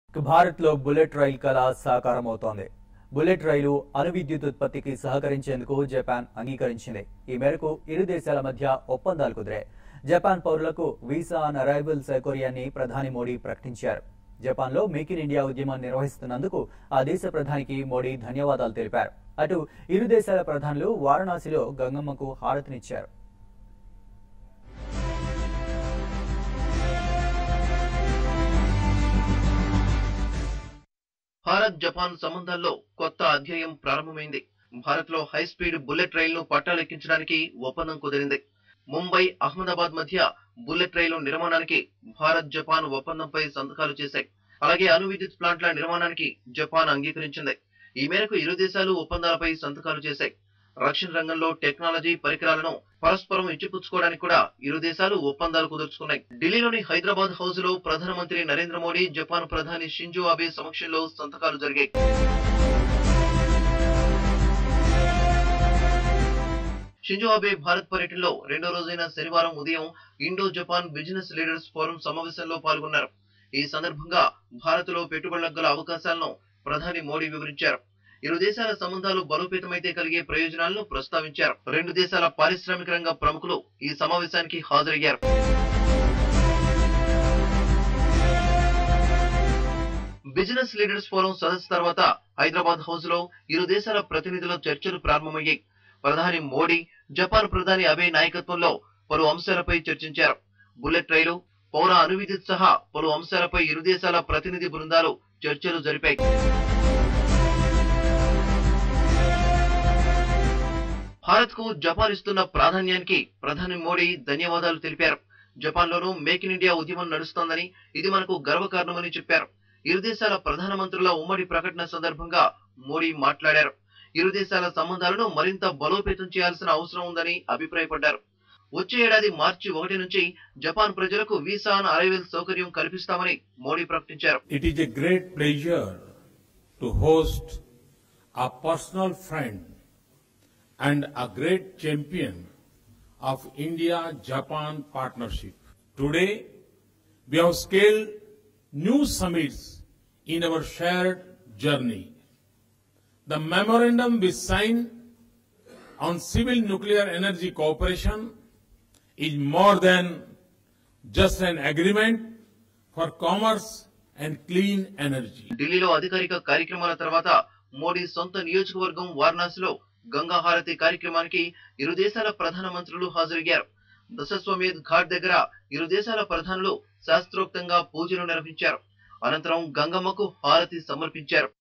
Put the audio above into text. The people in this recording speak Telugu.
భారత్ లో బుల్లెట్ రైల్ కళ సాకారం అవుతోంది బుల్లెట్ రైలు అణు విద్యుత్ ఉత్పత్తికి సహకరించేందుకు జపాన్ అంగీకరించింది ఈ మేరకు ఇరు దేశాల మధ్య ఒప్పందాలు కుదిరాయి జపాన్ పౌరులకు వీసా ఆన్ అరైవల్ సౌకర్యాన్ని ప్రధాని మోడీ ప్రకటించారు జపాన్ లో మేక్ ఇన్ ఇండియా ఉద్యమం నిర్వహిస్తున్నందుకు ఆ దేశ ప్రధానికి మోడీ ధన్యవాదాలు తెలిపారు అటు ఇరు దేశాల ప్రధానులు వారణాసిలో గంగమ్మకు హారతినిచ్చారు భారత్ జపాన్ సంబంధాల్లో కొత్త అధ్యాయం ప్రారంభమైంది భారత్ లో హై స్పీడ్ బుల్లెట్ రైలును పట్టాలెక్కించడానికి ఒప్పందం కుదిరింది ముంబై అహ్మదాబాద్ మధ్య బుల్లెట్ రైలు నిర్మాణానికి భారత్ జపాన్ ఒప్పందంపై సంతకాలు చేశాయి అలాగే అణు విద్యుత్ ప్లాంట్ల నిర్మాణానికి జపాన్ అంగీకరించింది ఈ మేరకు ఇరు దేశాలు ఒప్పందాలపై సంతకాలు చేశాయి రక్షణ రంగంలో టెక్నాలజీ పరికరాలను పరస్పరం ఇచ్చిపుచ్చుకోవడానికి కూడా ఇరు దేశాలు ఒప్పందాలు కుదుర్చుకున్నాయి ఢిల్లీలోని హైదరాబాద్ హౌస్ లో ప్రధానమంత్రి నరేంద్ర మోడీ జపాన్ ప్రధాని షింజో అబే సమక్షంలో సంతకాలు జరిగాయి షింజో అబే భారత్ పర్యటనలో రెండో రోజైన శనివారం ఉదయం Indo Japan business leaders forum సమావేశంలో పాల్గొన్నారు ఈ సందర్భంగా భారత్ లో పెట్టుబడులకు గల అవకాశాలను ప్రధాని మోడీ వివరించారు ఇరు దేశాల సంబంధాలు బలోపేతమైతే కలిగే ప్రయోజనాలను ప్రస్తావించారు రెండు దేశాల పారిశ్రామిక రంగ ప్రముఖులు ఈ సమావేశానికి హాజరయ్యారు బిజినెస్ లీడర్స్ ఫోరం సదస్సు తర్వాత హైదరాబాద్ హౌస్ లో ఇరు దేశాల ప్రతినిధుల చర్చలు ప్రారంభమయ్యాయి ప్రధాని మోడీ జపాన్ ప్రధాని అబే నాయకత్వంలో పలు అంశాలపై చర్చించారు బుల్లెట్ రైలు పౌర అణు విద్యుత్ సహా పలు అంశాలపై ఇరు దేశాల ప్రతినిధి బృందాలు చర్చలు జరిపాయి భారత్ కు జపాన్ ఇస్తున్న ప్రాధాన్యానికి ప్రధాని మోడీ ధన్యవాదాలు తెలిపారు జపాన్ లోనూ మేక్ ఇన్ ఇండియా ఉద్యమం నడుస్తోందని ఇది మనకు గర్వకారణమని చెప్పారు ఇరు దేశాల ప్రధానమంత్రుల ఉమ్మడి ప్రకటన సందర్భంగా మోడీ మాట్లాడారు ఇరు దేశాల సంబంధాలను మరింత బలోపేతం చేయాల్సిన అవసరం ఉందని అభిప్రాయపడ్డారు వచ్చే ఏడాది మార్చి ఒకటి నుంచి జపాన్ ప్రజలకు వీసా ఆన్ అరైవల్ సౌకర్యం కల్పిస్తామని మోడీ ప్రకటించారు It is a great pleasure to host a personal friend and a great champion of India-Japan partnership. Today, we have scaled new summits in our shared journey. The memorandum we signed on civil nuclear energy cooperation is more than just an agreement for commerce and clean energy. ఢిల్లీలో అధికారిక కార్యక్రమాల తర్వాత మోడీ సొంత నియోజకవర్గం వారణాసిలో గంగా హారతి కార్యక్రమానికి ఇరు దేశాల ప్రధాన మంత్రులు హాజరయ్యారు దశస్వమేధ్ ఘాట్ దగ్గర ఇరు దేశాల ప్రధానులు శాస్త్రోక్తంగా పూజలు నిర్వహించారు అనంతరం గంగమ్మకు హారతి సమర్పించారు